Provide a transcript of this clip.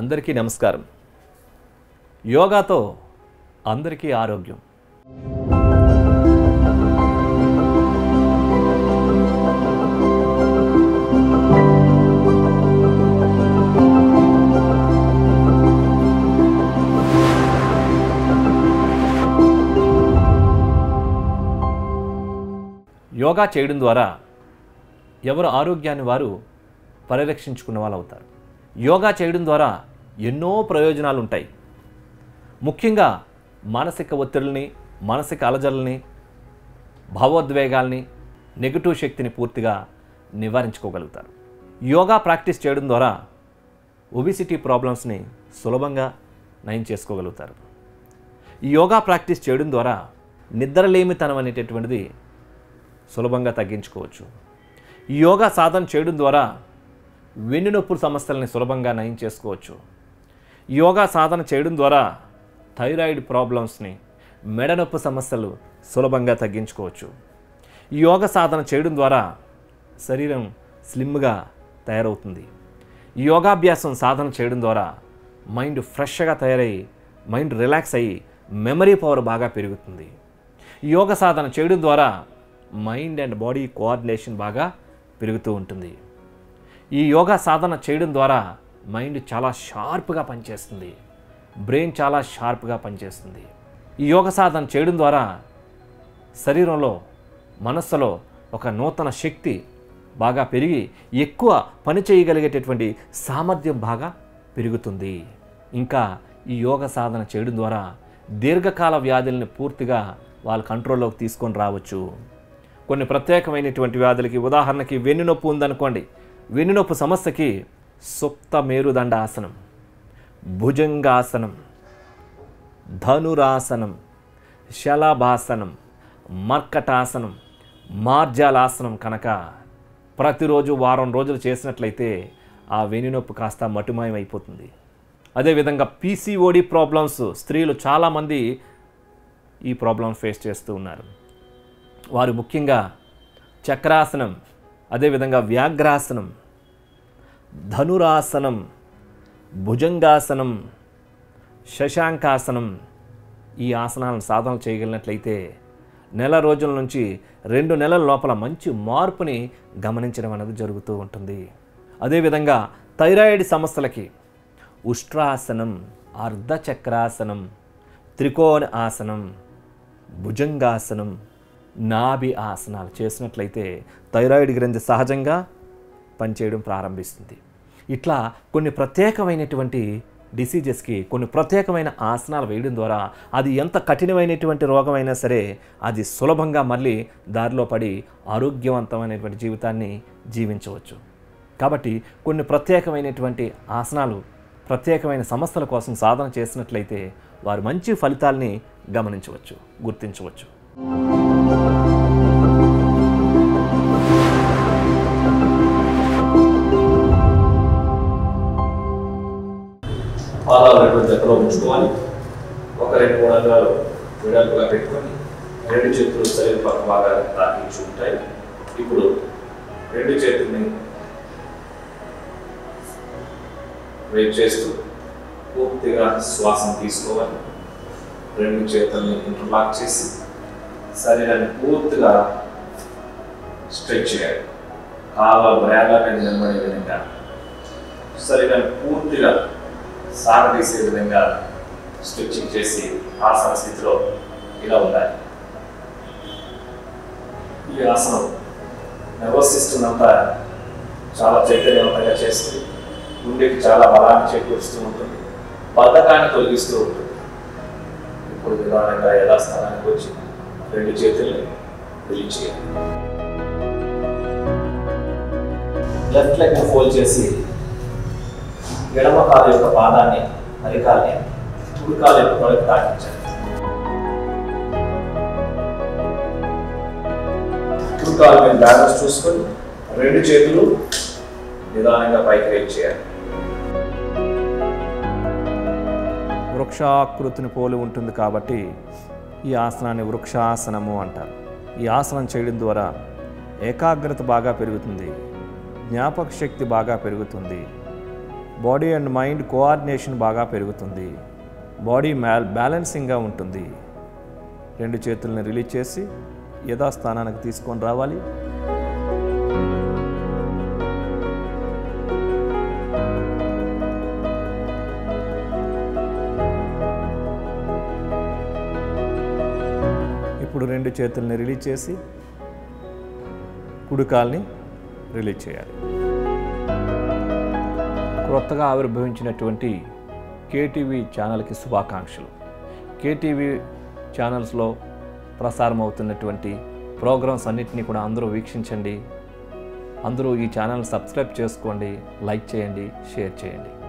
అందరికీ నమస్కారం యోగాతో అందరికీ ఆరోగ్యం యోగా చేయడం ద్వారా ఎవరు ఆరోగ్యాన్ని వారు పరిరక్షించుకున్న వాళ్ళు అవుతారు యోగా చేయడం ద్వారా ఎన్నో ప్రయోజనాలు ఉంటాయి ముఖ్యంగా మానసిక ఒత్తిడిని మానసిక అలజడుల్ని భావోద్వేగాల్ని నెగటివ్ శక్తిని పూర్తిగా నివారించుకోగలుగుతారు యోగా ప్రాక్టీస్ చేయడం ద్వారా ఒబిసిటీ ప్రాబ్లమ్స్ని సులభంగా నయం చేసుకోగలుగుతారు ఈ యోగా ప్రాక్టీస్ చేయడం ద్వారా నిద్రలేమితనం అనేటటువంటిది సులభంగా తగ్గించుకోవచ్చు ఈ యోగా సాధన చేయడం ద్వారా వెన్నునొప్పుల సమస్యలని సులభంగా నయం చేసుకోవచ్చు ఈ యోగా సాధన చేయడం ద్వారా థైరాయిడ్ ప్రాబ్లమ్స్ని మెడనొప్పి సమస్యలు సులభంగా తగ్గించుకోవచ్చు ఈ యోగ సాధన చేయడం ద్వారా శరీరం స్లిమ్గా తయారవుతుంది ఈ యోగాభ్యాసం సాధన చేయడం ద్వారా మైండ్ ఫ్రెష్గా తయారై మైండ్ రిలాక్స్ అయ్యి మెమరీ పవర్ బాగా పెరుగుతుంది ఈ యోగ సాధన చేయడం ద్వారా మైండ్ అండ్ బాడీ కోఆర్డినేషన్ బాగా పెరుగుతూ ఉంటుంది ఈ యోగా సాధన చేయడం ద్వారా మైండ్ చాలా షార్ప్గా పనిచేస్తుంది బ్రెయిన్ చాలా షార్ప్గా పనిచేస్తుంది ఈ యోగ సాధన చేయడం ద్వారా శరీరంలో మనస్సులో ఒక నూతన శక్తి బాగా పెరిగి ఎక్కువ పని చేయగలిగేటటువంటి సామర్థ్యం బాగా పెరుగుతుంది ఇంకా ఈ యోగ సాధన చేయడం ద్వారా దీర్ఘకాల వ్యాధుల్ని పూర్తిగా వాళ్ళ కంట్రోల్లోకి తీసుకొని రావచ్చు కొన్ని ప్రత్యేకమైనటువంటి వ్యాధులకి ఉదాహరణకి వెన్నునొప్పి ఉందనుకోండి వెన్నునొప్పి సమస్యకి సుప్త మేరుదండ ఆసనం భుజంగాసనం ధనురాసనం శలభాసనం మర్కటాసనం మార్జాలాసనం కనుక ప్రతిరోజు వారం రోజులు చేసినట్లయితే ఆ వెన్నునొప్పి కాస్త మటుమాయం అయిపోతుంది అదేవిధంగా పీసీఓడి ప్రాబ్లమ్స్ స్త్రీలు చాలామంది ఈ ప్రాబ్లమ్ ఫేస్ చేస్తూ ఉన్నారు వారు ముఖ్యంగా చక్రాసనం అదేవిధంగా వ్యాఘ్రాసనం ధనురాసనం భుజంగాసనం శశాంకాసనం ఈ ఆసనాలను సాధన చేయగలిగినట్లయితే నెల రోజుల నుంచి రెండు నెలల లోపల మంచి మార్పుని గమనించడం అనేది జరుగుతూ ఉంటుంది అదేవిధంగా థైరాయిడ్ సమస్యలకి ఉష్ట్రాసనం అర్ధచక్రాసనం త్రికోణ ఆసనం భుజంగాసనం నాభి ఆసనాలు చేసినట్లయితే థైరాయిడ్ గ్రంథి సహజంగా పనిచేయడం ప్రారంభిస్తుంది ఇట్లా కొన్ని ప్రత్యేకమైనటువంటి డిసీజెస్కి కొన్ని ప్రత్యేకమైన ఆసనాలు వేయడం ద్వారా అది ఎంత కఠినమైనటువంటి రోగమైనా సరే అది సులభంగా మళ్ళీ దారిలో పడి ఆరోగ్యవంతమైనటువంటి జీవితాన్ని జీవించవచ్చు కాబట్టి కొన్ని ప్రత్యేకమైనటువంటి ఆసనాలు ప్రత్యేకమైన సమస్యల కోసం సాధన చేసినట్లయితే వారు మంచి ఫలితాల్ని గమనించవచ్చు గుర్తించవచ్చు పాదాలు రెండు దగ్గర ఉంచుకోవాలి ఒక రెండు మూడు అంగాలు విడాలుగా పెట్టుకొని రెండు చేతులు శరీర పక్క భాగాన్ని తాకించి ఉంటాయి ఇప్పుడు రెండు చేతుల్ని వెయిట్ చేస్తూ పూర్తిగా శ్వాసను తీసుకోవాలి రెండు చేతుల్ని ఇంటర్లాక్ చేసి శరీరాన్ని పూర్తిగా స్ట్రెచ్ చేయాలి కాళ్ళ వేళ్ళ మీద నిలబడే విధంగా శరీరాన్ని పూర్తిగా సాగదీసే విధంగా స్ట్రెచ్చింగ్ చేసి ఆసన స్థితిలో ఇలా ఉండాలి ఈ ఆసనం నర్వస్ సిస్టమ్ అంతా చాలా చైతన్యవంతంగా చేస్తూ గుండెకి చాలా బలాన్ని చేకూరుస్తూ ఉంటుంది బద్ధకాన్ని తొలగిస్తూ ఉంటుంది ఇప్పుడు నిదానంగా యథాస్థానానికి వచ్చి రెండు చేతుల్ని రిలీజ్ చేయాలి లెఫ్ట్ లెగ్ ఫోల్డ్ చేసి ఎడమ కాలు యొక్క పాదాన్ని అరికాల్ని కుడి కాలు యొక్క తొడకి తాకించండి కుడి కాలు మీద బ్యాలెన్స్ చూసుకొని రెండు చేతులు నిదానంగా పైకి రేట్ చేయాలి వృక్షాకృతిని పోలి ఉంటుంది కాబట్టి ఈ ఆసనాన్ని వృక్షాసనము అంటారు ఈ ఆసనం చేయడం ద్వారా ఏకాగ్రత బాగా పెరుగుతుంది జ్ఞాపక శక్తి బాగా పెరుగుతుంది బాడీ అండ్ మైండ్ కోఆర్డినేషన్ బాగా పెరుగుతుంది బాడీ మ్యాల్ బ్యాలెన్సింగ్గా ఉంటుంది రెండు చేతుల్ని రిలీజ్ చేసి యథాస్థానానికి తీసుకొని రావాలి ఇప్పుడు రెండు చేతుల్ని రిలీజ్ చేసి కుడికాల్ని రిలీజ్ చేయాలి క్రొత్తగా ఆవిర్భవించినటువంటి కేటీవీ ఛానల్కి శుభాకాంక్షలు కేటీవీ ఛానల్స్లో ప్రసారం అవుతున్నటువంటి ప్రోగ్రామ్స్ అన్నిటినీ కూడా అందరూ వీక్షించండి అందరూ ఈ ఛానల్ సబ్స్క్రైబ్ చేసుకోండి లైక్ చేయండి షేర్ చేయండి